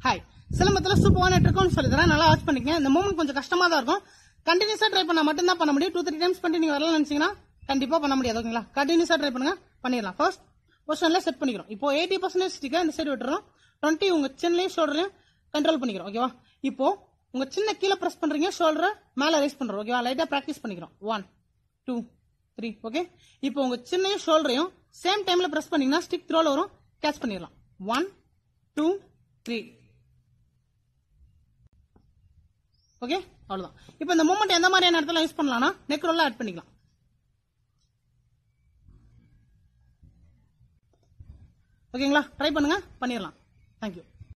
hi சிலம்பத்தில் சூப்பரான ட்ரிக்கோன்னு சொல்லி தரேன் நல்லா வாட்ச் பண்ணிக்கங்க இந்த மூமெண்ட் கொஞ்சம் கஷ்டமா தான் இருக்கும் கண்டினியூஸா ட்ரை பண்ணா மட்டும் பண்ண முடியும் டூ த்ரீ டைம்ஸ் பண்ணி நீங்க வரலாம் நினைச்சீங்கன்னா கண்டிப்பா பண்ண முடியாது ஓகேங்களா கண்டினியூஸா ட்ரை பண்ணுங்க பண்ணிடலாம் ஃபர்ஸ்ட் பொசிஷன்ல செட் பண்ணிக்கிறோம் இப்போ எயிட்டி பர்சன்டேஜ் ஸ்டிக்கை இந்த சைடு விட்டுறோம் டுவெண்ட்டி உங்க சின்னையும் ஷோல்டரையும் கண்ட்ரோல் பண்ணிக்கிறோம் ஓகேவா இப்போ உங்க சின்ன கீழே பிரஸ் பண்றீங்க ஷோல்டரை மேல ரைஸ் பண்றோம் ஓகேவா லைட்டா பிராக்டிஸ் பண்ணிக்கிறோம் ஒன் டூ த்ரீ ஓகே இப்போ உங்க சின்னையும் ஷோல்டரையும் சேம் டைம்ல பிரஸ் பண்ணீங்கன்னா ஸ்டிக் த்ரோல வரும் கேட்ச் பண்ணிடலாம் ஒன் டூ த்ரீ ஓகே அவ்வளவுதான் இப்போ இந்த மூமெண்ட் எந்த மாதிரியான இடத்துல யூஸ் பண்ணலாம்னா நெக் ரோல்ல ஆட் பண்ணிக்கலாம் ஓகேங்களா ட்ரை பண்ணுங்க பண்ணிடலாம் தேங்க்யூ